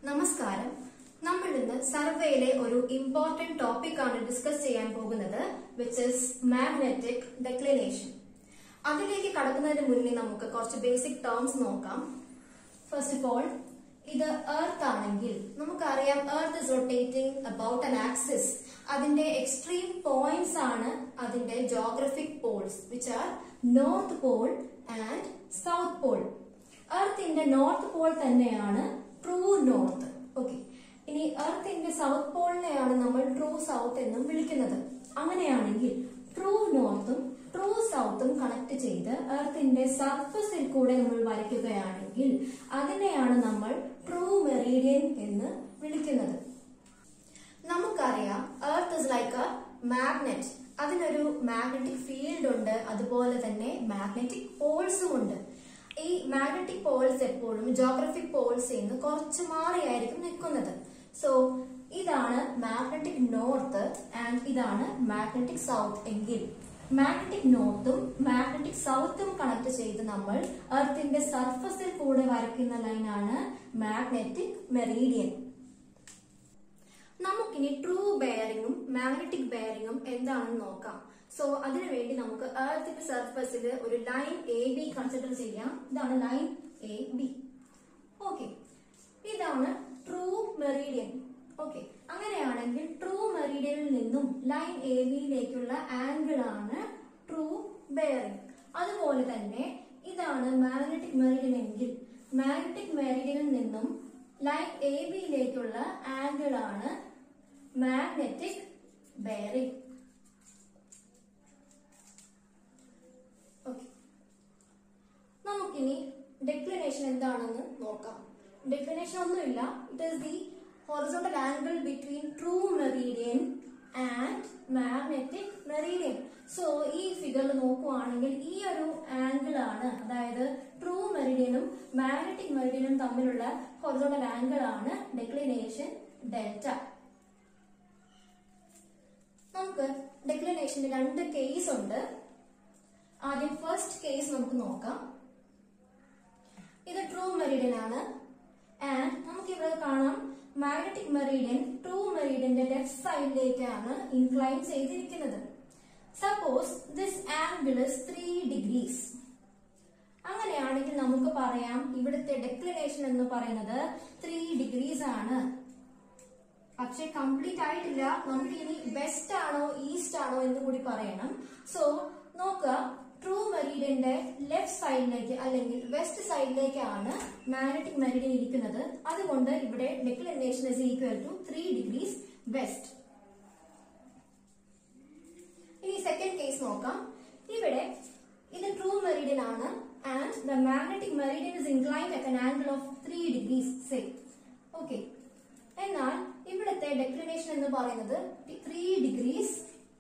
നമസ്കാരം നമ്മൾ ഇന്ന് സർവേയിലെ ഒരു ഇമ്പോർട്ടന്റ് ടോപ്പിക് ആണ് ഡിസ്കസ് ചെയ്യാൻ പോകുന്നത് വിച്ച് ഇസ് മാഗ്നറ്റിക് ഡെക്ലിനേഷൻ അതിലേക്ക് കടക്കുന്നതിന് മുന്നേ നമുക്ക് കുറച്ച് ബേസിക് ടേംസ് നോക്കാം ഫസ്റ്റ് ഓഫ് ഓൾ ഇത് എർത്ത് ആണെങ്കിൽ നമുക്കറിയാം earth is rotating about an axis അതിന്റെ എക്സ്ട്രീം പോയിന്റ്സ് ആണ് അതിന്റെ geographic poles which are north pole and south pole എർത്തിന്റെ നോർത്ത് പോൾ തന്നെയാണ് ട്രൂ നോർത്ത് ഓക്കെ ഇനി എർത്തിന്റെ സൗത്ത് പോളിനെയാണ് നമ്മൾ ട്രൂ സൗത്ത് എന്നും വിളിക്കുന്നത് അങ്ങനെയാണെങ്കിൽ ട്രൂ നോർത്തും ട്രൂ സൗത്തും കണക്ട് ചെയ്ത് എർത്തിന്റെ സർഫസിൽ കൂടെ നമ്മൾ വരയ്ക്കുകയാണെങ്കിൽ അതിനെയാണ് നമ്മൾ ട്രൂ മെറീഡിയൻ എന്ന് വിളിക്കുന്നത് നമുക്കറിയാം earth is like a magnet അതിനൊരു മാഗ്നറ്റിക് ഫീൽഡ് ഉണ്ട് അതുപോലെ തന്നെ മാഗ്നറ്റിക് പോൾസും ഉണ്ട് ഈ മാഗ്നറ്റിക് പോൾസ് എപ്പോഴും ജോഗ്രഫിക് പോൾസ് നിന്ന് കുറച്ച് മാറിയായിരിക്കും നിൽക്കുന്നത് സോ ഇതാണ് മാഗ്നറ്റിക് നോർത്ത് ആൻഡ് ഇതാണ് മാഗ്നറ്റിക് സൗത്ത് എങ്കിൽ മാഗ്നറ്റിക് നോർത്തും മാഗ്നറ്റിക് സൗത്തും കണക്ട് ചെയ്ത് നമ്മൾ എർത്തിന്റെ സർഫസിൽ കൂടെ വരയ്ക്കുന്ന ലൈനാണ് മാഗ്നറ്റിക് മെറീഡിയൻ നമുക്കിനി ട്രൂ ബെയറിങ്ങും മാഗ്നറ്റിക് ബെയറിങ്ങും എന്താണെന്ന് നോക്കാം സോ അതിനുവേണ്ടി നമുക്ക് എർത്തിന്റെ സർഫസിൽ ഒരു ലൈൻ എ ബി കൺസിഡർ ചെയ്യാം ഇതാണ് ലൈൻ എ ബി ഓക്കെ ഇതാണ് ട്രൂ മെറീഡിയൻ ഓക്കെ അങ്ങനെയാണെങ്കിൽ ട്രൂ മെറീഡിയനിൽ നിന്നും ലൈൻ എ ബിയിലേക്കുള്ള ആംഗിൾ ആണ് ട്രൂ ബെയറിംഗ് അതുപോലെ തന്നെ ഇതാണ് മാഗ്നറ്റിക് മെറീഡിയൻ എങ്കിൽ മാഗ്നറ്റിക് മെറീഡിയനിൽ നിന്നും ലൈൻ എ ബിയിലേക്കുള്ള ആംഗിൾ ആണ് മാഗ്നറ്റിക് ബെയറിംഗ് ഓക്കെ നമുക്കിനി ഡെക്ലിനേഷൻ എന്താണെന്ന് നോക്കാം ഡെക്ലിനേഷൻ ഒന്നുമില്ല it is the horizontal angle between true meridian and magnetic meridian so ഈ ഫിഗറിൽ നോക്കുവാണെങ്കിൽ ഈ ഒരു ആംഗിൾ ആണ് അതായത് ട്രൂ മെറിഡിയനും മാഗ്നറ്റിക് മെറിഡിയനും തമ്മിലുള്ള ഹൊറിസോണ്ടൽ ആംഗിൾ ആണ് ഡെക്ലിനേഷൻ ഡെൽറ്റ നമുക്ക് ഡെക്ലിനേഷന്റെ രണ്ട് കേസ് ഉണ്ട് ആദ്യം ഫസ്റ്റ് കേസ് നമുക്ക് നോക്കാം ഇത് ട്രൂ മെറിഡിയൻ ആണ് ആൻഡ് നമുക്ക് ഇവിടെ കാണാം മാഗ്നറ്റിക് മെറീഡിയൻ ട്രൂ മെറീഡിയന്റെ ലെഫ്റ്റ് സൈഡിലേക്കാണ് ഇൻക്ലൈൻ ചെയ്തിരിക്കുന്നത് suppose this angle is three degrees അങ്ങനെയാണെങ്കിൽ നമുക്ക് പറയാം ഇവിടുത്തെ ഡെക്ലിനേഷൻ എന്ന് പറയുന്നത് ത്രീ ഡിഗ്രീസ് ആണ് പക്ഷെ കംപ്ലീറ്റ് ആയിട്ടില്ല നമുക്ക് ഇനി വെസ്റ്റ് ആണോ ഈസ്റ്റ് ആണോ എന്ന് കൂടി പറയണം സോ നോക്കുക ട്രൂ മെറീഡിയന്റെ ലെഫ്റ്റ് സൈഡിലേക്ക് അല്ലെങ്കിൽ വെസ്റ്റ് സൈഡിലേക്കാണ് മാഗ്നറ്റിക് മെറീഡിയൻ ഇരിക്കുന്നത് അതുകൊണ്ട് ഇവിടെ declination is equal to three degrees west ഇനി സെക്കൻഡ് കേസ് നോക്കാം ഇവിടെ ഇത് ട്രൂ മെറീഡിയൻ ആണ് and the magnetic meridian is inclined at an angle of three degrees say okay എന്നാൽ ഇവിടുത്തെ ഡെക്ലിനേഷൻ എന്ന് പറയുന്നത് ത്രീ ഡിഗ്രീസ്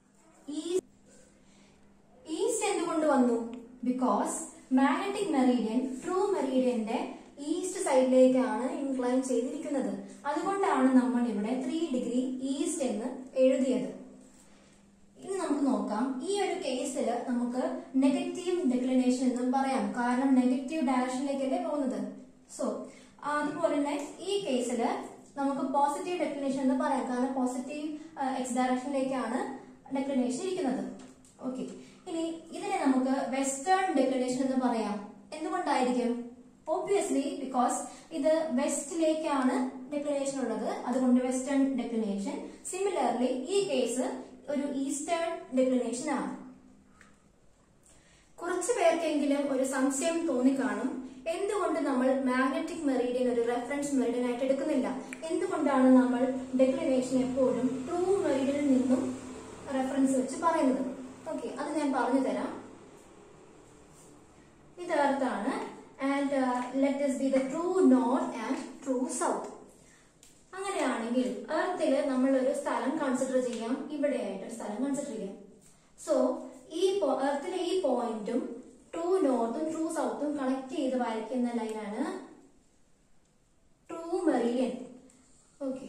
ഈസ്റ്റ് എന്തുകൊണ്ട് വന്നു ബിക്കോസ് മാഗ്നറ്റിക് മെറീഡിയൻ ട്രൂ മെറീഡിയന്റെ ഈസ്റ്റ് സൈഡിലേക്കാണ് ഇൻക്ലൈൻ ചെയ്തിരിക്കുന്നത് അതുകൊണ്ടാണ് നമ്മൾ ഇവിടെ ത്രീ ഡിഗ്രി ഈസ്റ്റ് എന്ന് എഴുതിയത് ഇനി നമുക്ക് നോക്കാം ഈ ഒരു കേസിൽ നമുക്ക് നെഗറ്റീവ് ഡെക്ലിനേഷൻ എന്നും പറയാം കാരണം നെഗറ്റീവ് ഡയറക്ഷനിലേക്കല്ലേ പോകുന്നത് സോ അതുപോലെ തന്നെ ഈ കേസിൽ നമുക്ക് പോസിറ്റീവ് ഡെക്ലിനേഷൻ എന്ന് പറയാം കാരണം പോസിറ്റീവ് എക്സ് ഡയറക്ഷനിലേക്കാണ് ഡെക്ലിനേഷൻ ഇരിക്കുന്നത് ഓക്കെ ഇനി ഇതിനെ നമുക്ക് വെസ്റ്റേൺ ഡെക്ലിനേഷൻ എന്ന് പറയാം എന്തുകൊണ്ടായിരിക്കും ഓബ്വിയസ്ലി ബിക്കോസ് ഇത് വെസ്റ്റിലേക്കാണ് ഡെക്ലിനേഷൻ ഉള്ളത് അതുകൊണ്ട് വെസ്റ്റേൺ ഡെക്ലിനേഷൻ സിമിലർലി ഈ കേസ് ഒരു ഈസ്റ്റേൺ ഡെക്ലിനേഷൻ ആണ് കുറച്ചു പേർക്കെങ്കിലും ഒരു സംശയം തോന്നിക്കാണും എന്തുകൊണ്ട് നമ്മൾ മാഗ്നറ്റിക് മെറീഡിയൻ ഒരു റെഫറൻസ് മെറീഡിയൻ ആയിട്ട് എടുക്കുന്നില്ല എന്തുകൊണ്ടാണ് നമ്മൾ ഡെക്ലിനേഷൻ എപ്പോഴും ട്രൂ മെറീഡിയനിൽ നിന്നും റെഫറൻസ് വെച്ച് പറയുന്നത് ഓക്കെ അത് ഞാൻ പറഞ്ഞു തരാം ഇത് എർത്താണ് and let is be the true north and true south അങ്ങനെയാണെങ്കിൽ എർത്തിൽ നമ്മൾ ഒരു സ്ഥലം കൺസിഡർ ചെയ്യാം ഇവിടെയായിട്ട് ഒരു സ്ഥലം കൺസിഡർ ചെയ്യാം സോ ഈ എർത്തിലെ ഈ പോയിന്റും ട്രൂ നോർത്തും ട്രൂ സൗത്തും കണക്ട് ചെയ്ത് വരയ്ക്കുന്ന ലൈനാണ് ട്രൂ മെറിയൻ ഓക്കെ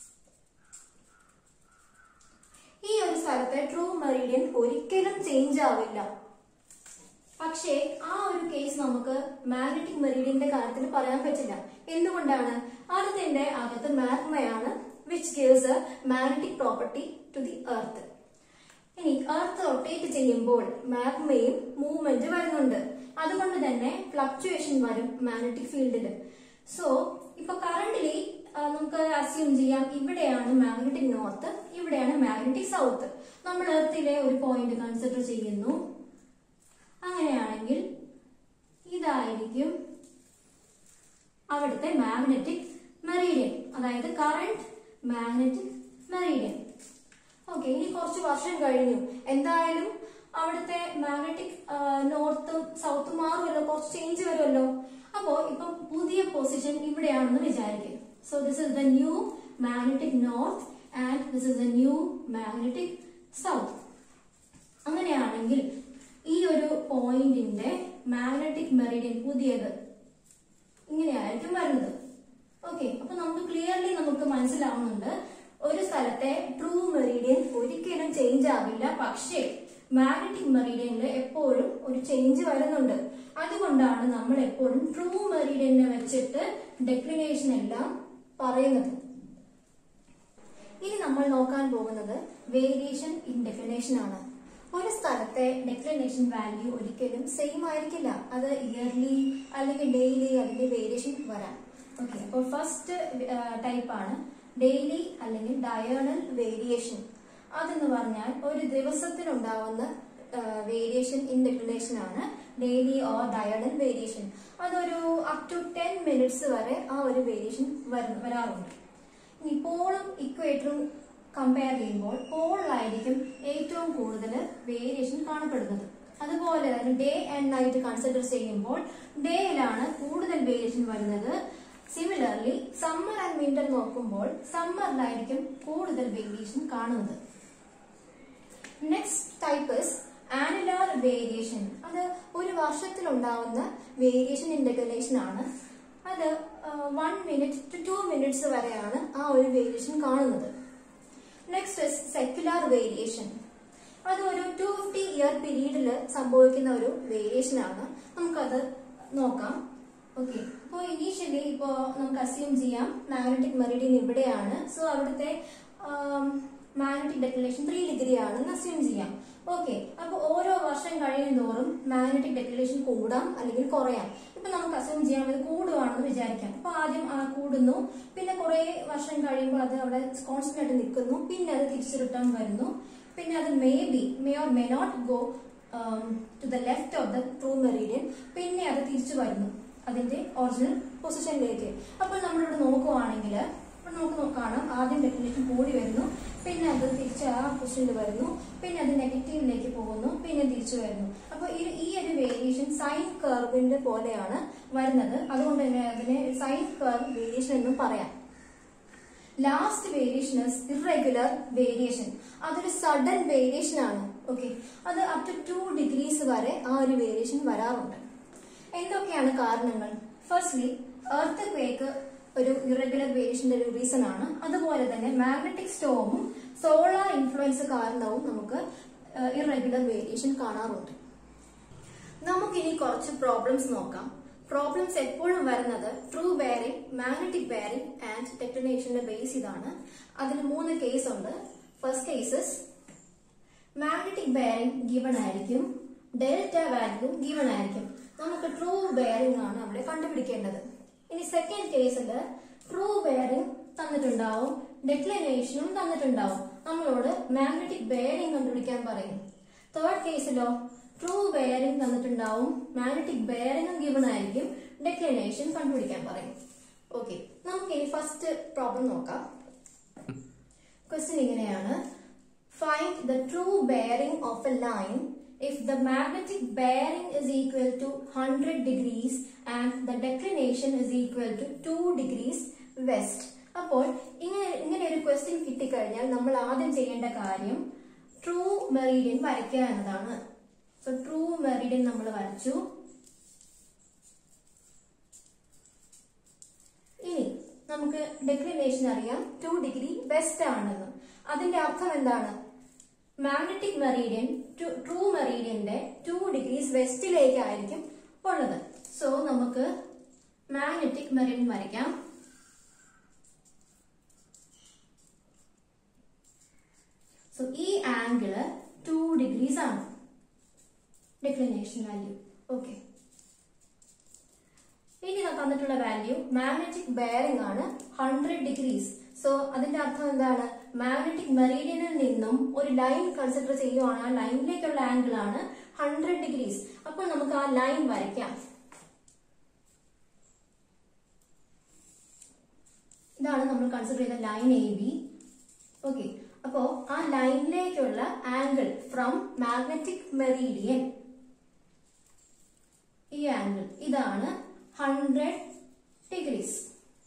ഈ ഒരു സ്ഥലത്തെ ട്രൂ മെറിഡിയൻ ഒരിക്കലും ചേഞ്ച് ആവില്ല പക്ഷേ ആ ഒരു കേസ് നമുക്ക് മാഗ്നറ്റിക് മെറീഡിയന്റെ കാര്യത്തിൽ പറയാൻ പറ്റില്ല എന്തുകൊണ്ടാണ് അവിടുത്തെ സോളിഡിന്റെ അകത്ത് മാഗ്മയാണ് which gives a magnetic property to the earth ഇനി എർത്ത് റൊട്ടേറ്റ് ചെയ്യുമ്പോൾ മാഗ്മയും മൂവ്മെന്റ് വരുന്നുണ്ട് അതുകൊണ്ട് തന്നെ ഫ്ലക്ച്വേഷൻ വരും മാഗ്നറ്റിക് ഫീൽഡിൽ സോ ഇപ്പൊ കറന്റ്ലി നമുക്ക് അസ്യൂം ചെയ്യാം ഇവിടെയാണ് മാഗ്നറ്റിക് നോർത്ത് ഇവിടെയാണ് മാഗ്നറ്റിക് സൗത്ത് നമ്മൾ എർത്തിലെ ഒരു പോയിന്റ് കൺസിഡർ ചെയ്യുന്നു അങ്ങനെയാണെങ്കിൽ ഇതായിരിക്കും അവിടുത്തെ മാഗ്നറ്റിക് മെറീഡിയൻ അതായത് കറന്റ് മാഗ്നറ്റിക് മെറീഡിയൻ ഓക്കെ ഇനി കുറച്ച് വർഷം കഴിഞ്ഞു എന്തായാലും അവിടുത്തെ മാഗ്നറ്റിക് നോർത്തും സൗത്തും മാറുമല്ലോ കുറച്ച് ചേഞ്ച് വരുമല്ലോ അപ്പോ ഇപ്പം പുതിയ പൊസിഷൻ ഇവിടെയാണെന്ന് വിചാരിക്കും so this is the new magnetic north and this is the new magnetic south അങ്ങനെയാണെങ്കിൽ ഈ ഒരു പോയിന്റിന്റെ മാഗ്നറ്റിക് മെറിഡിയൻ പുതിയത് ഇങ്ങനെയായിരിക്കും വരുന്നത് ഓക്കെ അപ്പൊ നമുക്ക് ക്ലിയർലി നമുക്ക് മനസ്സിലാവുന്നുണ്ട് ഒരു സ്ഥലത്തെ ട്രൂ മെറീഡിയൻ ഒരിക്കലും ചേഞ്ച് ആവില്ല പക്ഷേ മാഗ്നറ്റിക് മെറീഡിയനിൽ എപ്പോഴും ഒരു ചേഞ്ച് വരുന്നുണ്ട് അതുകൊണ്ടാണ് നമ്മൾ എപ്പോഴും ട്രൂ മെറീഡിയനെ വെച്ചിട്ട് ഡെക്ലിനേഷൻ എല്ലാം പറയുന്നത് ഇനി നമ്മൾ നോക്കാൻ പോകുന്നത് വേരിയേഷൻ ഇൻ ഡെക്ലിനേഷൻ ആണ് ഒരു സ്ഥലത്തെ ഡെക്ലിനേഷൻ വാല്യൂ ഒരിക്കലും സെയിം ആയിരിക്കില്ല അത് ഇയർലി അല്ലെങ്കിൽ ഡെയിലി അതിന്റെ വേരിയേഷൻ വരാം ഓക്കെ അപ്പോൾ ഫസ്റ്റ് ടൈപ്പ് ആണ് ഡെയിലി അല്ലെങ്കിൽ ഡയണൽ വേരിയേഷൻ അതെന്ന് പറഞ്ഞാൽ ഒരു ദിവസത്തിനുണ്ടാവുന്ന വേരിയേഷൻ ഇൻ ഡെക്ലിനേഷൻ ആണ് ഡെയിലി ഓർ ഡയണൽ വേരിയേഷൻ അതൊരു അപ് ടു ടെൻ മിനിറ്റ്സ് വരെ ആ ഒരു വേരിയേഷൻ വരാറുണ്ട് ഇനി പോളും ഇക്വേറ്ററും കമ്പയർ ചെയ്യുമ്പോൾ പോളിലായിരിക്കും ഏറ്റവും കൂടുതൽ വേരിയേഷൻ കാണപ്പെടുന്നത് അതുപോലെ തന്നെ ഡേ ആൻഡ് നൈറ്റ് കൺസിഡർ ചെയ്യുമ്പോൾ ഡേയിലാണ് കൂടുതൽ വേരിയേഷൻ വരുന്നത് സിമിലർലി സമ്മർ ആൻഡ് വിന്റർ നോക്കുമ്പോൾ സമ്മറിലായിരിക്കും കൂടുതൽ വേരിയേഷൻ കാണുന്നത് next type is annular variation അത് ഒരു വർഷത്തിലുണ്ടാവുന്ന വേരിയേഷൻ ഇൻ ഡെക്കലേഷൻ ആണ് അത് one minute to two minutes വരെയാണ് ആ ഒരു വേരിയേഷൻ കാണുന്നത് നെക്സ്റ്റ് ഇസ് സെക്യുലാർ വേരിയേഷൻ അത് ഒരു ടു ഫിഫ്റ്റി ഇയർ പീരീഡിൽ സംഭവിക്കുന്ന ഒരു വേരിയേഷൻ ആണ് നമുക്കത് നോക്കാം ഓക്കെ അപ്പോൾ ഇനീഷ്യലി ഇപ്പോൾ നമുക്ക് അസ്യൂം ചെയ്യാം മാഗ്നറ്റിക് മെറിഡിയൻ ഇവിടെയാണ് സോ അവിടുത്തെ മാഗ്നറ്റിക് ഡെക്ലിനേഷൻ ത്രീ ഡിഗ്രി ആണെന്ന് അസ്യൂം ചെയ്യാം ഓക്കെ അപ്പോൾ ഓരോ വർഷം കഴിയുന്നതോറും മാഗ്നറ്റിക് ഡെക്ലിനേഷൻ കൂടാം അല്ലെങ്കിൽ കുറയാം ഇപ്പൊ നമുക്ക് അസ്യൂം ചെയ്യാം ഇത് കൂടുവാണെന്ന് വിചാരിക്കാം അപ്പൊ ആദ്യം ആ കൂടുന്നു പിന്നെ കുറെ വർഷം കഴിയുമ്പോൾ അത് അവിടെ കോൺസ്റ്റന്റ് ആയിട്ട് നിൽക്കുന്നു പിന്നെ അത് തിരിച്ചു റിട്ടേൺ വരുന്നു പിന്നെ അത് may be may or may not go to the left of the true meridian പിന്നെ അത് തിരിച്ചു വരുന്നു അതിന്റെ ഒറിജിനൽ പൊസിഷനിലേക്ക് അപ്പോൾ നമ്മളിവിടെ നോക്കുവാണെങ്കിൽ അപ്പോൾ നമുക്ക് നോ- കാണാം ആദ്യം ഡെഫിനേഷൻ കൂടി വരുന്നു പിന്നെ അത് തിരിച്ച് ആ പൊസിഷനിൽ വരുന്നു പിന്നെ അത് നെഗറ്റീവിലേക്ക് പോകുന്നു പിന്നെ തിരിച്ചു വരുന്നു അപ്പോൾ ഈ ഈ ഒരു വേരിയേഷൻ സൈൻ കർവിന്റെ പോലെയാണ് വരുന്നത് അതുകൊണ്ട് തന്നെ അതിനെ സൈൻ കർവ് വേരിയേഷൻ എന്നും പറയാം last variation is irregular variation അതൊരു സഡൻ വേരിയേഷൻ ആണ് ഓക്കെ അത് അപ് ടു ടു ഡിഗ്രീസ് വരെ ആ ഒരു വേരിയേഷൻ വരാറുണ്ട് എന്തൊക്കെയാണ് കാരണങ്ങൾ ഫസ്റ്റ്ലി എർത്ത് ക്വേക്ക് ഒരു ഇറഗുലർ വേരിയേഷന്റെ ഒരു റീസൺ ആണ് അതുപോലെ തന്നെ മാഗ്നറ്റിക് സ്റ്റോമും സോളാർ ഇൻഫ്ലുവൻസ് കാരണവും നമുക്ക് ഇറഗുലർ വേരിയേഷൻ കാണാറുണ്ട് നമുക്കിനി കുറച്ച് പ്രോബ്ലംസ് നോക്കാം പ്രോബ്ലംസ് എപ്പോഴും വരുന്നത് true bearing magnetic bearing and ടെക്ടനേഷന്റെ ബേസ് ഇതാണ് അതിൽ മൂന്ന് കേസ് ഉണ്ട് first cases magnetic bearing given ആയിരിക്കും ഡെൽറ്റ വാല്യൂ ഗിവൺ ആയിരിക്കും നമുക്ക് ട്രൂ ബെയറിംഗ് ആണ് അവിടെ കണ്ടുപിടിക്കേണ്ടത് ഇനി സെക്കൻഡ് കേസിൽ ട്രൂ ബെയറിംഗ് തന്നിട്ടുണ്ടാവും ഡെക്ലിനേഷനും തന്നിട്ടുണ്ടാവും നമ്മളോട് മാഗ്നറ്റിക് ബെയറിംഗ് കണ്ടുപിടിക്കാൻ പറയും തേർഡ് കേസിലോ ട്രൂ ബെയറിംഗ് തന്നിട്ടുണ്ടാവും മാഗ്നറ്റിക് ബെയറിംഗും ഗിവൺ ആയിരിക്കും ഡെക്ലിനേഷൻ കണ്ടുപിടിക്കാൻ പറയും ഓക്കെ നമുക്ക് ഇനി ഫസ്റ്റ് പ്രോബ്ലം നോക്കാം ക്വസ്റ്റ്യൻ ഇങ്ങനെയാണ് find the true bearing of a line if the magnetic bearing is equal to 100 degrees and the declination is equal to 2 degrees west അപ്പോൾ ഇങ്ങനെ ഇങ്ങനെ ഒരു ക്വസ്റ്റ്യൻ കിട്ടിക്കഴിഞ്ഞാൽ നമ്മൾ ആദ്യം ചെയ്യേണ്ട കാര്യം ട്രൂ മെറീഡിയൻ വരയ്ക്കുക എന്നതാണ് സോ ട്രൂ മെറീഡിയൻ നമ്മൾ വരച്ചു ഇനി നമുക്ക് ഡെക്ലിനേഷൻ അറിയാം ടു ഡിഗ്രി വെസ്റ്റ് ആണെന്ന് അതിന്റെ അർത്ഥം എന്താണ് മാഗ്നറ്റിക് മെറീഡിയൻ ട്രൂ മെറീഡിയന്റെ ടു ഡിഗ്രീസ് വെസ്റ്റിലേക്കായിരിക്കും ഉള്ളത് സോ നമുക്ക് മാഗ്നറ്റിക് മെറീഡിയൻ വരയ്ക്കാം സോ ഈ ആംഗിള് ടു ഡിഗ്രീസ് ആണ് ഡിക്ലിനേഷൻ വാല്യൂ ഓക്കെ ഇനി തന്നിട്ടുള്ള വാല്യൂ മാഗ്നറ്റിക് ബെയറിംഗ് ആണ് ഹൺഡ്രഡ് ഡിഗ്രീസ് സോ അതിന്റെ അർത്ഥം എന്താണ് മാഗ്നറ്റിക് മെറീഡിയനിൽ നിന്നും ഒരു ലൈൻ കൺസിഡർ ചെയ്യുവാണ് ആ ലൈനിലേക്കുള്ള ആംഗിൾ ആണ് ഹൺഡ്രഡ് ഡിഗ്രീസ് അപ്പോൾ നമുക്ക് ആ ലൈൻ വരയ്ക്കാം ഇതാണ് നമ്മൾ കൺസിഡർ ചെയ്ത ലൈൻ എ ബി ഓക്കെ അപ്പോ ആ ലൈനിലേക്കുള്ള ആംഗിൾ ഫ്രം മാഗ്നറ്റിക് മെറീഡിയൻ ഈ ആംഗിൾ ഇതാണ് ഹൺഡ്രഡ് ഡിഗ്രീസ്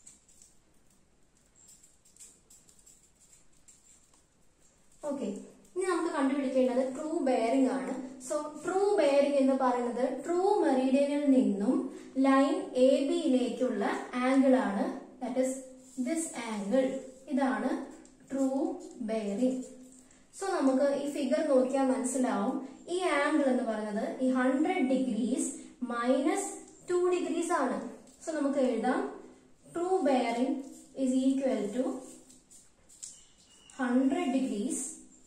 ഓക്കെ ഇനി നമുക്ക് കണ്ടുപിടിക്കേണ്ടത് ട്രൂ ബെയറിംഗ് ആണ് സോ ട്രൂ ബെയറിംഗ് എന്ന് പറയുന്നത് ട്രൂ മെറീഡിയനിൽ നിന്നും ലൈൻ എ ബിയിലേക്കുള്ള ആംഗിൾ ആണ് ദാറ്റ് ഇസ് ദിസ് ആംഗിൾ ഇതാണ് ട്രൂ ബെയറിംഗ് സോ നമുക്ക് ഈ ഫിഗർ നോക്കിയാൽ മനസ്സിലാവും ഈ ആംഗിൾ എന്ന് പറയുന്നത് ഈ hundred degrees minus two degrees ആണ് സോ നമുക്ക് എഴുതാം true bearing is equal to hundred degrees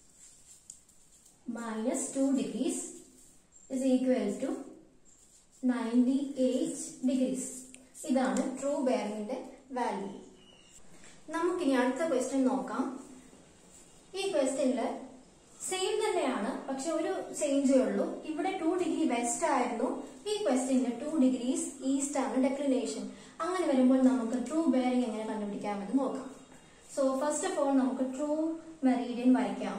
minus two degrees is equal to ninety eight degrees ഇതാണ് ട്രൂ ബെയറിംഗിന്റെ വാല്യൂ നമുക്കിനി അടുത്ത ക്വസ്റ്റ്യൻ നോക്കാം ഈ ക്വസ്റ്റ്യനില് സെയിം തന്നെയാണ് പക്ഷെ ഒരു ചേഞ്ചേ ഉള്ളൂ ഇവിടെ ടു ഡിഗ്രി വെസ്റ്റ് ആയിരുന്നു ഈ ക്വസ്റ്റ്യനിൽ ടു ഡിഗ്രീസ് ഈസ്റ്റ് ആണ് ഡെക്ലിനേഷൻ അങ്ങനെ വരുമ്പോൾ നമുക്ക് ട്രൂ ബെയറിംഗ് എങ്ങനെ കണ്ടുപിടിക്കാമെന്ന് നോക്കാം സോ ഫസ്റ്റ് ഓഫ് ഓൾ നമുക്ക് ട്രൂ മെറീഡിയൻ വരയ്ക്കാം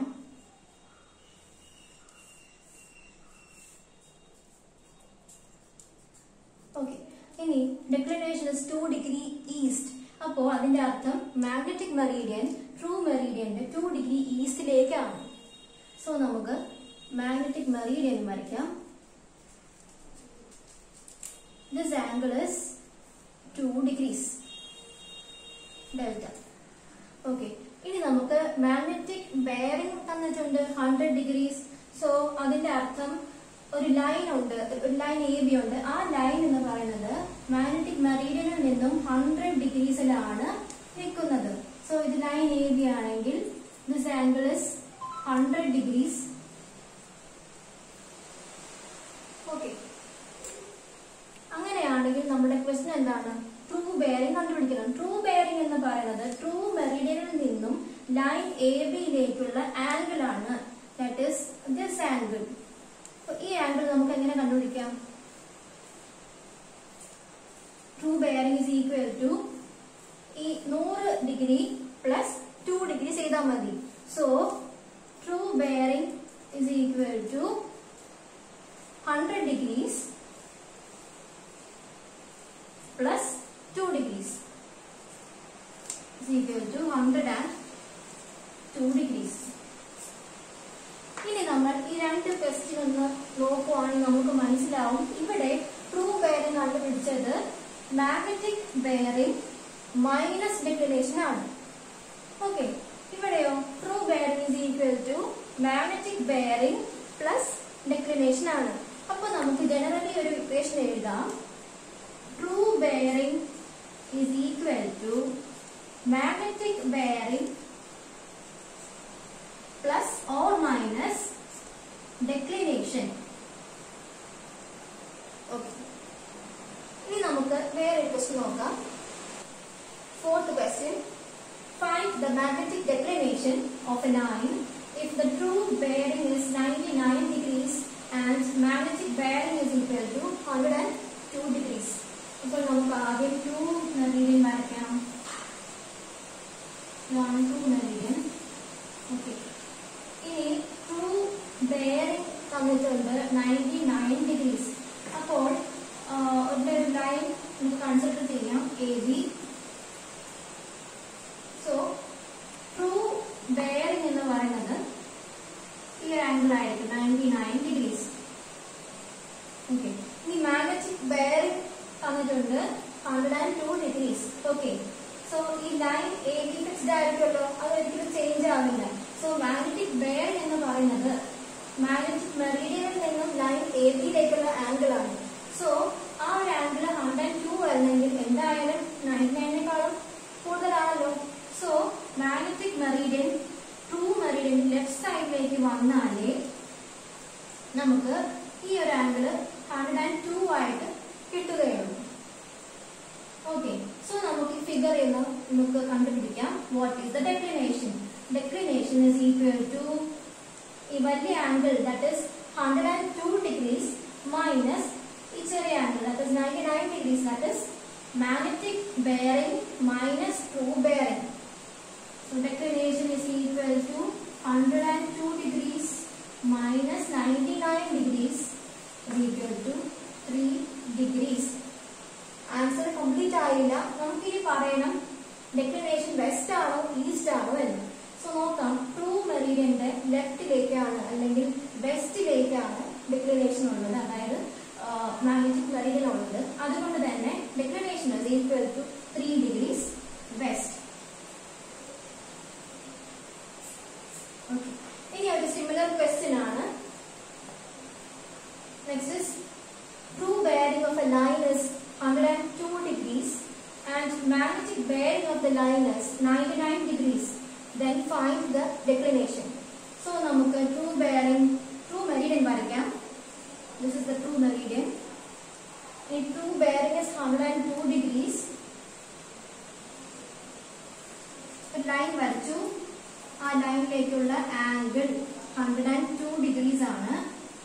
ഓക്കെ ഇനി declination is two degree east അപ്പോൾ അതിന്റെ അർത്ഥം മാഗ്നറ്റിക് മെറീഡിയൻ ട്രൂ മെറീഡിയന്റെ ടു ഡിഗ്രി ഈസ്റ്റിലേക്കാണ് സോ നമുക്ക് മാഗ്നറ്റിക് മെറീഡിയൻ വരയ്ക്കാം this angle is two degrees delta okay ഇനി നമുക്ക് മാഗ്നറ്റിക് ബെയറിംഗ് തന്നിട്ടുണ്ട് ഹൺഡ്രഡ് ഡിഗ്രീസ് സോ അതിന്റെ അർത്ഥം ഒരു ലൈൻ ഉണ്ട് ഒരു ലൈൻ എ ബി ഉണ്ട് ആ ലൈൻ എന്ന് പറയുന്നത് മാഗ്നറ്റിക് മെറീഡിയനിൽ നിന്നും ഹൺഡ്രഡ് ഡിഗ്രീസിലാണ് നിൽക്കുന്നത് സോ ഇത് ലൈൻ എ ബി ആണെങ്കിൽ this angle is hundred degrees okay അങ്ങനെയാണെങ്കിൽ നമ്മുടെ ക്വസ്റ്റൻ എന്താണ് ട്രൂ ബെയറിംഗ് കണ്ടുപിടിക്കണം ട്രൂ ബെയറിംഗ് എന്ന് പറയുന്നത് ട്രൂ മെറീഡിയനിൽ നിന്നും ലൈൻ എ ബിയിലേക്കുള്ള ആംഗിൾ ആണ് ദാറ്റ് ഇസ് ദിസ് ആംഗിൾ ഈ ആംഗിൾ നമുക്ക് എങ്ങനെ കണ്ടുപിടിക്കാം true bearing is equal to ഈ നൂറ് ഡിഗ്രി പ്ലസ് ടു ഡിഗ്രി ചെയ്താൽ മതി so true bearing is equal to hundred degrees plus 2 degrees is equal to 100 and 2 degrees. ഇനി നമ്മൾ ഈ രണ്ട് ക്വസ്റ്റ്യൻ ഒന്ന് നോക്കുവാണെങ്കിൽ നമുക്ക് മനസ്സിലാവും ഇവിടെ ട്രൂ ബെയറിംഗ് കണ്ടുപിടിച്ചത് മാഗ്നറ്റിക് ബെയറിംഗ് മൈനസ് ഡിക്ലിനേഷൻ ആണ് ഓക്കെ ഇവിടെയോ true bearing is equal to magnetic bearing plus declination ആണ് അപ്പൊ നമുക്ക് ജനറലി ഒരു ഇക്വേഷൻ എഴുതാം true bearing is equal to magnetic bearing plus or minus declination. Okay. ഇനി നമുക്ക് വേറെ ക്വസ്റ്റ്യൻ നോക്കാം fourth question find the magnetic declination of a line if the true bearing is 99 degrees and magnetic bearing is equal to 102 degrees അപ്പോൾ നമുക്ക് ആദ്യം true meridian വരയ്ക്കാം ഇതാണ് true meridian okay ഇനി ടു ബെയറിംഗ് തന്നിട്ടുണ്ട് നയൻറ്റി നയൻ ഡിഗ്രീസ് അപ്പോൾ ഇവിടെ ഒരു ലൈൻ നമുക്ക് കൺസിഡർ ചെയ്യാം A B so true bearing എന്ന് പറയുന്നത് ഈ ഒരു ആംഗിൾ ആയിരിക്കും നയൻറ്റി നയൻ ഡിഗ്രീസ് ഓക്കെ ഇനി മാഗ്നറ്റിക് ബെയറിംഗ് തന്നിട്ടുണ്ട് hundred and two degrees okay so ഈ ലൈൻ എ ബി ഫിക്സ്ഡ് ആയിട്ടുള്ളൂ അത് ഒരിക്കലും ചേഞ്ച് ആവില്ല സോ മാഗ്നറ്റിക് ബെയർ എന്ന് പറയുന്നത് മാഗ്നറ്റിക് മെറീഡിയനിൽ നിന്നും ലൈൻ എ ബിയിലേക്കുള്ള ആംഗിൾ ആണ് സോ ആ ഒരു ആംഗിൾ ഹൺഡ്രഡ് ആൻഡ് ടു വരുന്നെങ്കിൽ എന്തായാലും നയൻറ്റി നയനേക്കാളും കൂടുതലാണല്ലോ so magnetic meridian true meridian left side figure എന്ന് നമുക്ക് കണ്ടുപിടിക്കാം what is the declination declination is equal to ഈ വലിയ angle that is hundred and two degrees minus ഈ ചെറിയ angle that is ninety nine degrees that is magnetic bearing minus true bearing So declination is equal to 102 degrees minus 99 degrees is equal to 3 degrees. Answer complete ആയില്ല നമുക്ക് ഇനി പറയണം declination west ആണോ east ആണോ എന്ന് so നോക്കാം true മെറീഡിയന്റെ ലെഫ്റ്റിലേക്കാണ് അല്ലെങ്കിൽ വെസ്റ്റിലേക്കാണ് declination ഉള്ളത് അതായത് മാഗ്നറ്റിക് മെറീഡിയൻ ഉള്ളത് അതുകൊണ്ട് തന്നെ declination is equal to three degrees west Okay. ഇനി ഒരു സിമിലർ ക്വസ്റ്റ്യൻ ആണ് next is true bearing of a line is 102 degrees and magnetic bearing of the line is 99 degrees. Then find the declination. So നമുക്ക് true bearing true meridian വരയ്ക്കാം this is the true meridian ഈ true bearing is 102 degrees line വരച്ചു ആ ലൈനിലേക്കുള്ള angle hundred and two degrees ആണ്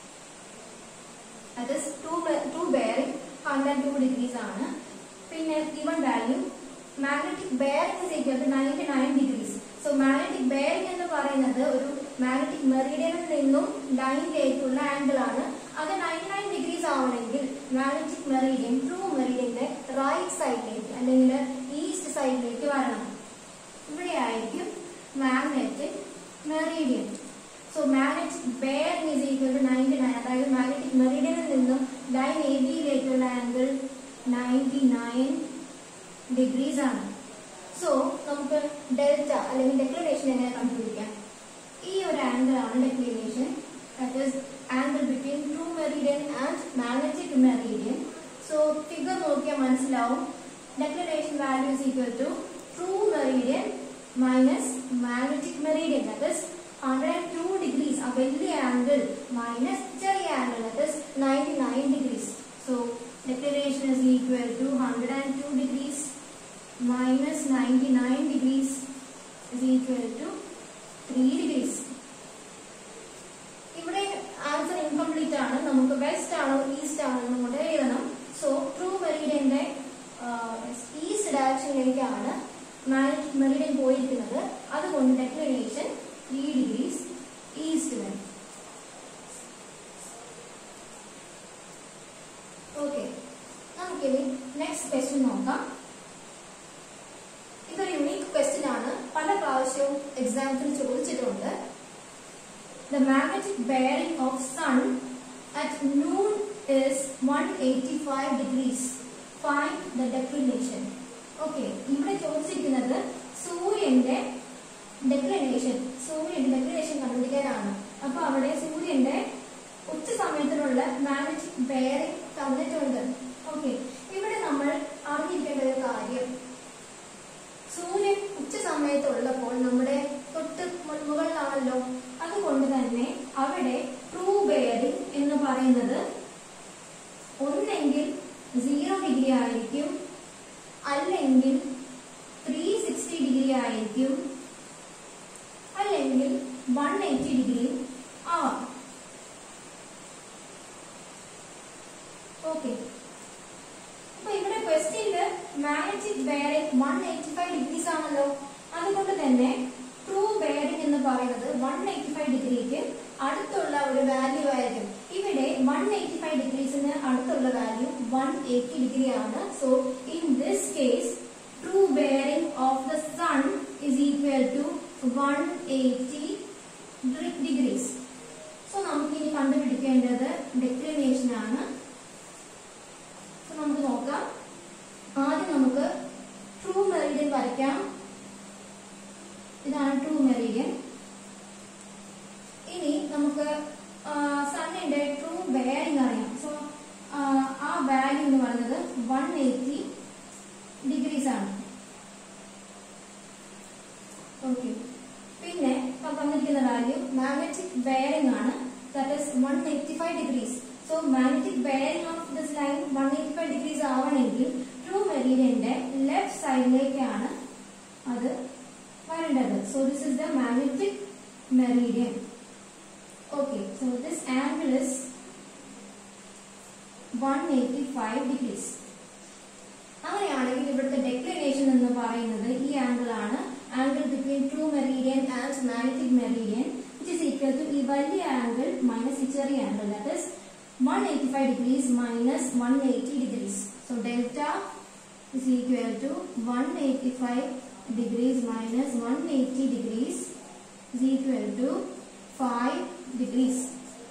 അത് true true bearing hundred and two degrees ആണ് പിന്നെ given value magnetic bearing is equal to ninety nine degrees so magnetic bearing എന്ന് പറയുന്നത് ഒരു മാഗ്നറ്റിക് മെറീഡിയനിൽ നിന്നും ലൈനിലേക്കുള്ള ആംഗിൾ ആണ് അത് നയൻറ്റി നയൻ ഡിഗ്രീസ് ആവണമെങ്കിൽ മാഗ്നറ്റിക് മെറീഡിയൻ ട്രൂ മെറീഡിയന്റെ റൈറ്റ് സൈഡിലേക്ക് അല്ലെങ്കിൽ ഈസ്റ്റ് സൈഡിലേക്ക് വരണം ഇവിടെ ആയിരിക്കും magnetic meridian so magnetic bearing is equal to ninety nine അതായത് മാഗ്നറ്റിക് മെറീഡിയനിൽ നിന്നും ലൈൻ എ ബിയിലേക്കുള്ള ആംഗിൾ നയൻറ്റി നയൻ ഡിഗ്രീസ് ആണ് സോ നമുക്ക് ഡെൽറ്റ അല്ലെങ്കിൽ ഡെക്ലിനേഷൻ എങ്ങനെ കണ്ടുപിടിക്കാം ഈ ഒരു ആംഗിൾ ആണ് declination that is angle between true meridian and magnetic meridian so figure നോക്കിയാൽ മനസ്സിലാവും declination value is equal to true meridian minus magnetic meridian that is 102 degrees a വലിയ ആംഗിൾ മൈനസ് ചെറിയ angle that is 99 degrees so declaration is equal to 102 degrees minus 99 degrees is equal to 3 degrees ഇവിടെ answer incomplete ആണ് നമുക്ക് west ആണോ east ആണോ എന്ന് കൂടെ എഴുതണം സോ ട്രൂ മെറീഡിയന്റെ ഈസ്റ്റ് ഡയറക്ഷനിലേക്കാണ് മാഗ്നറ്റിക് മെറീഡിയൻ പോയിരിക്കുന്നത് അതുകൊണ്ട് ഡെക്ലറേഷൻ ത്രീ ഡിഗ്രീസ് ഈസ്റ്റ് വരും ഓക്കെ നമുക്കിനി നെക്സ്റ്റ് ക്വസ്റ്റ്യൻ നോക്കാം ഇതൊരു യുണീക്ക് ക്വസ്റ്റ്യൻ ആണ് പല പ്രാവശ്യവും എക്സാംസിൽ ചോദിച്ചിട്ടുണ്ട് the magnetic bearing of sun at noon is one eighty five degrees find the declination okay ഇവിടെ ചോദിച്ചിരിക്കുന്നത് സൂര്യന്റെ ഡെക്ലിനേഷൻ സൂര്യന്റെ ഡെക്ലിനേഷൻ കണ്ടുപിടിക്കാനാണ് അപ്പൊ അവിടെ സൂര്യന്റെ ഉച്ച സമയത്തിനുള്ള മാഗ്നറ്റിക് ബെയറിംഗ് തന്നിട്ടുണ്ട് ഓക്കെ ഇവിടെ നമ്മൾ അറിഞ്ഞിരിക്കേണ്ട ഒരു കാര്യം സൂര്യൻ ഉച്ച സമയത്തുള്ളപ്പോൾ നമ്മുടെ തൊട്ട് മു- മുകളിലാണല്ലോ അതുകൊണ്ട് തന്നെ അവിടെ ട്രൂ ബെയറിംഗ് എന്ന് പറയുന്നത് ഒന്നെങ്കിൽ സീറോ ഡിഗ്രി ആയിരിക്കും അല്ലെങ്കിൽ ത്രീ സിക്സ്റ്റി ഡിഗ്രി ആയിരിക്കും അല്ലെങ്കിൽ വൺ എയ്റ്റി ഡിഗ്രി ആവാം ഓക്കെ അപ്പൊ ഇവിടെ ക്വസ്റ്റ്യനില് magnetic bearing one eighty five degrees ആണല്ലോ അതുകൊണ്ട് തന്നെ ട്രൂ ബെയറിംഗ് എന്ന് പറയുന്നത് വൺ എയ്റ്റി ഫൈവ് ഡിഗ്രിക്ക് അടുത്തുള്ള ഒരു വാല്യൂ ആയിരിക്കും ഇവിടെ വൺ എയ്റ്റി ഫൈവ് ഡിഗ്രീസിന് അടുത്തുള്ള വാല്യൂ വൺ എയ്റ്റി ഡിഗ്രി ആണ് so in this case true bearing of the sun is equal to one eighty degrees so നമുക്ക് ഇനി കണ്ടുപിടിക്കേണ്ടത് ഡെക്ലിനേഷൻ ആണ് സോ നമുക്ക് നോക്കാം ആദ്യം നമുക്ക് ട്രൂ മെറിഡിയൻ വരയ്ക്കാം ഇതാണ് ട്രൂ മെറിഡിയൻ ഇനി നമുക്ക് സണ്ണിന്റെ ട്രൂ ബെയറിംഗ് അറിയാം സോ ആ വാല്യൂ എന്ന് പറയുന്നത് വൺ എയ്റ്റി ഡിഗ്രീസ് ആണ് ഓക്കെ പിന്നെ ഇപ്പൊ തന്നിരിക്കുന്ന വാല്യൂ മാഗ്നറ്റിക് ബെയറിംഗ് ആണ് that is one eighty five degrees so magnetic bearing of this line one eighty five degrees ആവണമെങ്കിൽ ട്രൂ മെറീഡിയന്റെ ലെഫ്റ്റ് സൈഡിലേക്കാണ് അത് വരേണ്ടത് so this is the magnetic meridian okay so this angle is 185 degrees അങ്ങനെയാണെങ്കിൽ ഇവിടുത്തെ declination എന്ന് പറയുന്നത് ഈ ആംഗിൾ ആണ് angle between true meridian and magnetic meridian which is equal to ഈ വലിയ ആംഗിൾ മൈനസ് ഈ ചെറിയ angle that is 185 degrees minus 180 degrees so delta is equal to 185 degrees minus 180 degrees is equal to 5 degrees.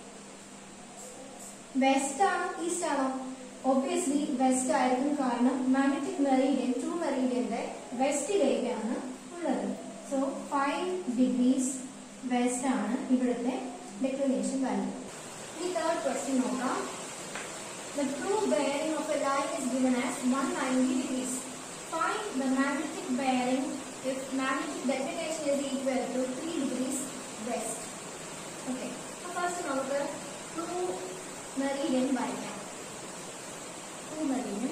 West ആണോ east ആണോ obviously west ആയിരിക്കും കാരണം magnetic meridian true മെറീഡിയന്റെ വെസ്റ്റിലേക്കാണ് ഉള്ളത് സോ ഫൈവ് ഡിഗ്രീസ് വെസ്റ്റ് ആണ് ഇവിടുത്തെ ഡെക്ലിനേഷൻ വാല്യൂ ഇനി തേർഡ് ക്വസ്റ്റ്യൻ നോക്കാം The true bearing of a line is given as 190 degrees. Find the magnetic bearing if magnetic declination is equal to 3 degrees west. Okay. So first നമുക്ക് true meridian വരയ്ക്കാം. True meridian.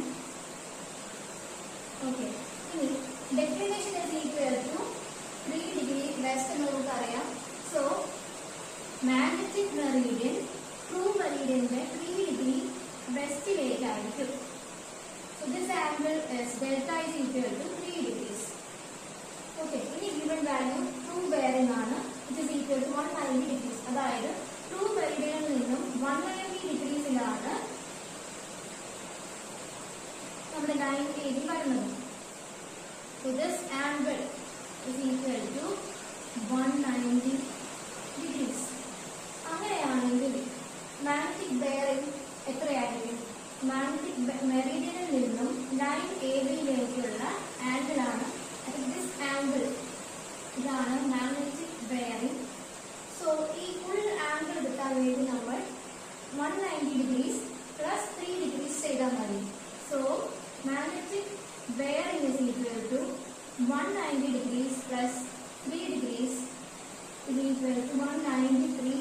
Okay. ഇനി declination is equal to 3 degree west എന്ന് നമുക്കറിയാം. So magnetic meridian true meridianന്റെ 3 degree വെസ്റ്റിലേക്കായിരിക്കും So this angle is delta is equal to 3 degrees. Okay, ഇനി given value true bearing ആണ് which is equal to 190 degrees. അതായത് true meridian നിന്നും 190 ഡിഗ്രീസിലാണ് നമ്മുടെ line ഏരി വരുന്നത് So this angle is equal to 190 degrees. അങ്ങനെയാണെങ്കിൽ magnetic bearing എത്രയായിരിക്കും magnetic മെറീഡിയനിൽ നിന്നും ലൈൻ എ ബിയിലേക്കുള്ള ആംഗിൾ ആണ് ദിസ് ആംഗിൾ ഇതാണ് മാഗ്നറ്റിക് ബെയറിംഗ് സോ ഈ ഫുൾ ആംഗിൾ കിട്ടാൻ വേണ്ടി നമ്മൾ one ninety degrees plus three degrees ചെയ്താൽ മതി so magnetic bearing is equal to one ninety degrees plus three degrees is equal to 193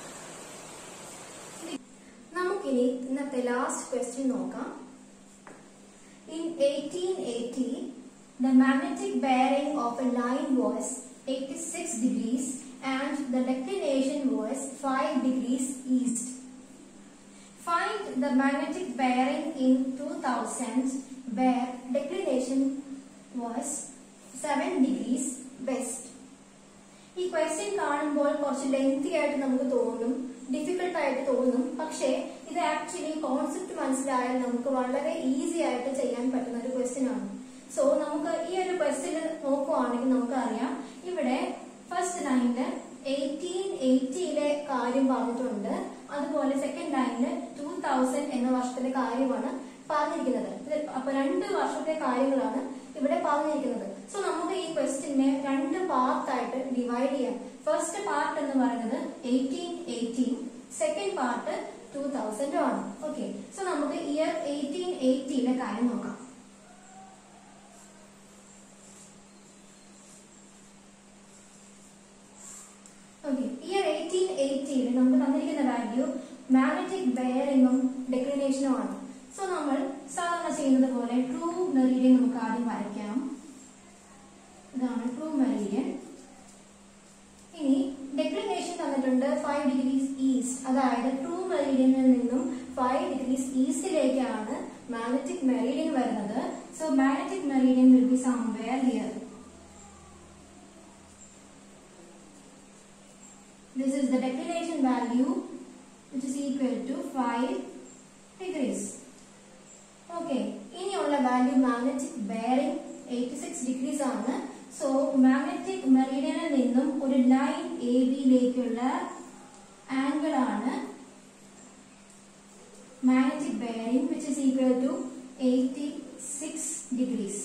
നമുക്കിനി ഇന്നത്തെ ലാസ്റ്റ് ക്വസ്റ്റ്യൻ നോക്കാം in 1880 the magnetic bearing of a line was 86 degrees and the declination was 5 degrees east find the magnetic bearing in 2000 where declination was 7 degrees west ഈ question കാണുമ്പോൾ കുറച്ച് lengthy ആയിട്ട് നമുക്ക് തോന്നും difficult ആയിട്ട് തോന്നും പക്ഷേ ഇത് ആക്ച്വലി കോൺസെപ്റ്റ് മനസ്സിലായാൽ നമുക്ക് വളരെ ഈസി ആയിട്ട് ചെയ്യാൻ പറ്റുന്ന ഒരു ക്വസ്റ്റ്യൻ ആണ് സോ നമുക്ക് ഈ ഒരു ക്വസ്റ്റ്യൻ നോക്കുവാണെങ്കിൽ നമുക്കറിയാം ഇവിടെ ഫസ്റ്റ് ലൈനില് എയ്റ്റീൻ എയ്റ്റിയിലെ കാര്യം പറഞ്ഞിട്ടുണ്ട് അതുപോലെ സെക്കൻഡ് ലൈനില് ടൂ തൗസൻഡ് എന്ന വർഷത്തിലെ കാര്യമാണ് പറഞ്ഞിരിക്കുന്നത് ഇത് അപ്പൊ രണ്ട് വർഷത്തെ കാര്യങ്ങളാണ് ഇവിടെ പറഞ്ഞിരിക്കുന്നത് സോ നമുക്ക് ഈ ക്വസ്റ്റ്യനെ രണ്ട് പാർട്ടായിട്ട് ഡിവൈഡ് ചെയ്യാം ഫസ്റ്റ് പാർട്ട് എന്ന് പറയുന്നത് eighteen eighteen second part two thousand ആണ് ഓക്കെ സോ നമുക്ക് ഇയർ എയ്റ്റീൻ എയ്റ്റീന്റെ കാര്യം നോക്കാം ഓക്കെ ഇയർ എയ്റ്റീൻ എയ്റ്റീൻ നമുക്ക് തന്നിരിക്കുന്ന വാല്യൂ മാഗ്നറ്റിക് ബെയറിംഗും ഡെക്ലിനേഷനും ആണ് സോ നമ്മൾ സാധാരണ ചെയ്യുന്നത് പോലെ ട്രൂ മെറീഡിയൻ നമുക്ക് ആദ്യം വരയ്ക്കാം ഇതാണ് ട്രൂ മെറീഡിയൻ ഇനി ഡെക്ലിനേഷൻ തന്നിട്ടുണ്ട് ഫൈവ് ഡിഗ്രീസ് ഈസ്റ്റ് അതായത് ട്രൂ മെറീഡിയനിൽ നിന്നും ഫൈവ് ഡിഗ്രീസ് ഈസ്റ്റിലേക്കാണ് മാഗ്നറ്റിക് മെറീഡിയൻ വരുന്നത് so magnetic meridian will be somewhere here This is the declination value which is equal to 5 degrees. Okay. ഇനിയുള്ള വാല്യൂ മാഗ്നറ്റിക് ബെയറിംഗ് 86 ഡിഗ്രീസ് ആണ് so magnetic മെറീഡിയനിൽ നിന്നും ഒരു ലൈൻ എ ബിയിലേക്കുള്ള ആംഗിൾ ആണ് magnetic bearing which is equal to 86 degrees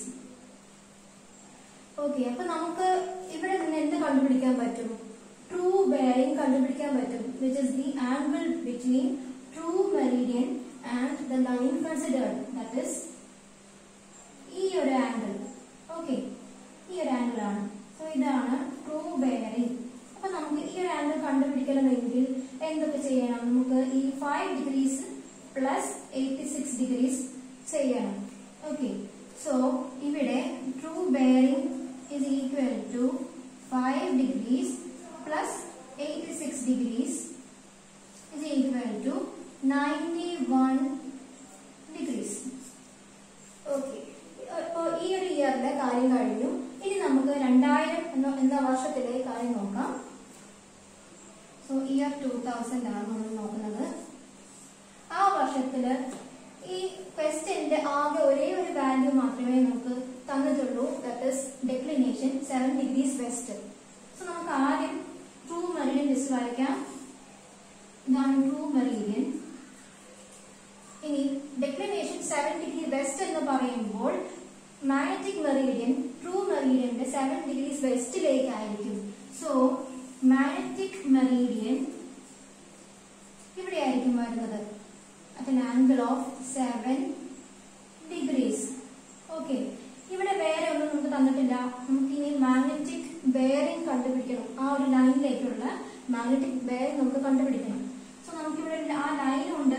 okay അപ്പൊ നമുക്ക് ഇവിടെ നിന്ന് എന്ത് കണ്ടുപിടിക്കാൻ പറ്റും ട്രൂ ബെയറിംഗ് കണ്ടുപിടിക്കാൻ പറ്റും which is the angle between true meridian and the line considered that is ഈ ഒരു ആംഗിൾ ഓക്കെ ഈ ഒരു ആംഗിൾ ആണ് സോ ഇതാണ് ട്രൂ ബെയറിംഗ് അപ്പൊ നമുക്ക് ഈ ഒരു ആംഗിൾ കണ്ടുപിടിക്കണമെങ്കിൽ എന്തൊക്കെ ചെയ്യണം നമുക്ക് ഈ five degrees plus eighty six degrees ചെയ്യണം ഓക്കെ സോ ഇവിടെ true bearing is equal to 5 degrees plus 86 degrees is equal to 91 degrees. Okay അപ്പോൾ ഈ ഒരു ഇയറിലെ കാര്യം കഴിഞ്ഞു ഇനി നമുക്ക് രണ്ടായിരം എന്ന എന്ന വർഷത്തിലെ കാര്യം നോക്കാം സോ ഇയർ ടൂ തൗസൻഡ് ആണ് നമ്മൾ നോക്കുന്നത് ആ വർഷത്തില് ഈ ക്വസ്റ്റ്യന്റെ ആകെ ഒരേ ഒരു വാല്യൂ മാത്രമേ നമുക്ക് തന്നിട്ടുള്ളൂ that is declination seven degrees west so നമുക്ക് ആദ്യം ട്രൂ മെറീഡിയൻ ലിസ്റ്റ് വരയ്ക്കാം ഇതാണ് ട്രൂ മെറീഡിയൻ ഇനി ഡെക്ലിനേഷൻ സെവൻ ഡിഗ്രി വെസ്റ്റ് എന്ന് പറയുമ്പോൾ മാഗ്നറ്റിക് മെറീഡിയൻ ട്രൂ മെറീഡിയന്റെ സെവൻ ഡിഗ്രീസ് വെസ്റ്റിലേക്കായിരിക്കും സോ മാഗ്നറ്റിക് മെറീഡിയൻ ഇവിടെ ആയിരിക്കും വരുന്നത് at an angle of 7 degrees. Okay ഇവിടെ വേറെ ഒന്നും നമുക്ക് തന്നിട്ടില്ല നമുക്ക് ഇനി മാഗ്നറ്റിക് ബെയറിംഗ് കണ്ടുപിടിക്കണം ആ ഒരു ലൈനിലേക്കുള്ള മാഗ്നറ്റിക് ബെയറിംഗ് നമുക്ക് കണ്ടുപിടിക്കണം സോ നമുക്കിവിടെ ആ ലൈൻ ഉണ്ട്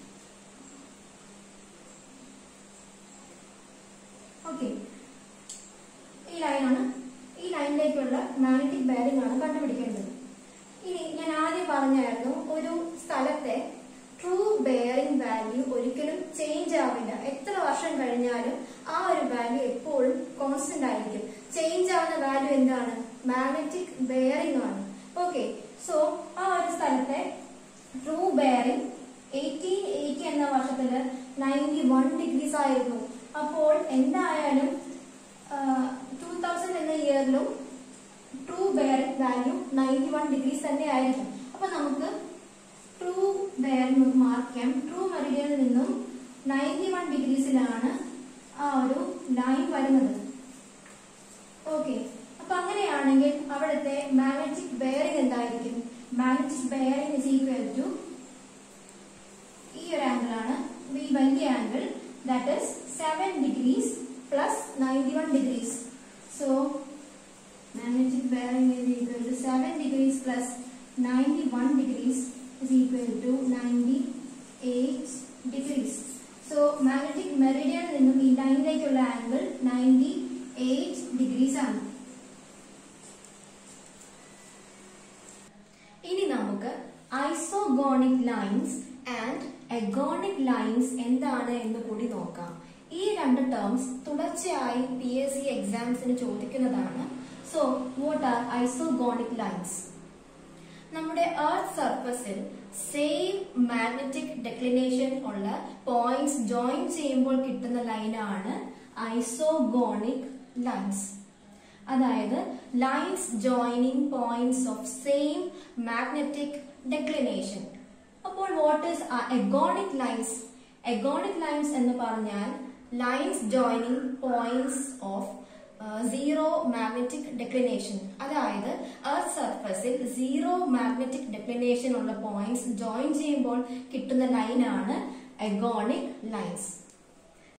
ഓക്കെ ഈ ലൈനാണ് ഈ ലൈനിലേക്കുള്ള മാഗ്നറ്റിക് ബെയറിംഗ് ആണ് കണ്ടുപിടിക്കേണ്ടത് ഇനി ഞാൻ ആദ്യം പറഞ്ഞായിരുന്നു ഒരു സ്ഥലത്തെ ട്രൂ ബെയറിംഗ് വാല്യൂ ഒരിക്കലും ചേഞ്ച് ആവില്ല എത്ര വർഷം കഴിഞ്ഞാലും ആ ഒരു വാല്യൂ എപ്പോഴും കോൺസ്റ്റന്റ് ആയിരിക്കും ചേഞ്ച് ആവുന്ന വാല്യൂ എന്താണ് മാഗ്നറ്റിക് ബെയറിംഗ് ആണ് ഓക്കെ സോ ആ ഒരു സ്ഥലത്തെ ട്രൂ ബെയറിംഗ് എയ്റ്റീൻ എയ്റ്റി എന്ന വർഷത്തില് നയൻറ്റി വൺ ഡിഗ്രീസ് ആയിരുന്നു അപ്പോൾ എന്തായാലും ടൂ തൗസൻഡ് എന്ന ഇയറിലും true bearing value ninety one degrees തന്നെ ആയിരിക്കും അപ്പൊ നമുക്ക് ട്രൂ ബെയറിംഗ് നമുക്ക് മാർക്ക് ചെയ്യാം ട്രൂ മെറിഡിയനിൽ നിന്നും നയൻറ്റി വൺ ഡിഗ്രീസിലാണ് ആ ഒരു ലൈൻ വരുന്നത് ഓക്കെ അപ്പൊ അങ്ങനെയാണെങ്കിൽ അവിടുത്തെ മാഗ്നറ്റിക് ബെയറിംഗ് എന്തായിരിക്കും magnetic bearing is equal to ഈ ഒരു ആംഗിൾ ആണ് ഈ വലിയ angle that is seven degrees plus ninety one degrees so magnetic bearing is equal to 7 degrees plus 91 degrees is equal to 98 degrees. So magnetic meridian നിന്നും ഈ ലൈനിലേക്കുള്ള angle 98 degrees ആണ് ഇനി നമുക്ക് isogonic lines and agonic lines എന്താണ് എന്ന് കൂടി നോക്കാം ഈ രണ്ട് ടേംസ് തുടർച്ചയായി പി എസ് സി എക്സാംസിന് ചോദിക്കുന്നതാണ് so what are isogonic lines നമ്മുടെ എർത്ത് സർഫസിൽ സെയിം മാഗ്നറ്റിക് ഡെക്ലിനേഷൻ ഉള്ള പോയിന്റ്സ് ജോയിൻ ചെയ്യുമ്പോൾ കിട്ടുന്ന ലൈനാണ് ഐസോഗോണിക് ലൈൻസ് അതായത് lines joining points of same magnetic declination അപ്പോൾ what is agonic lines agonic lines എന്ന് പറഞ്ഞാൽ lines joining points of zero magnetic declination അതായത് എർത്ത് സർഫസിൽ സീറോ മാഗ്നറ്റിക് ഡെക്ലിനേഷൻ ഉള്ള പോയിന്റ്സ് ജോയിൻ ചെയ്യുമ്പോൾ കിട്ടുന്ന ലൈനാണ് എഗോണിക് ലൈൻസ്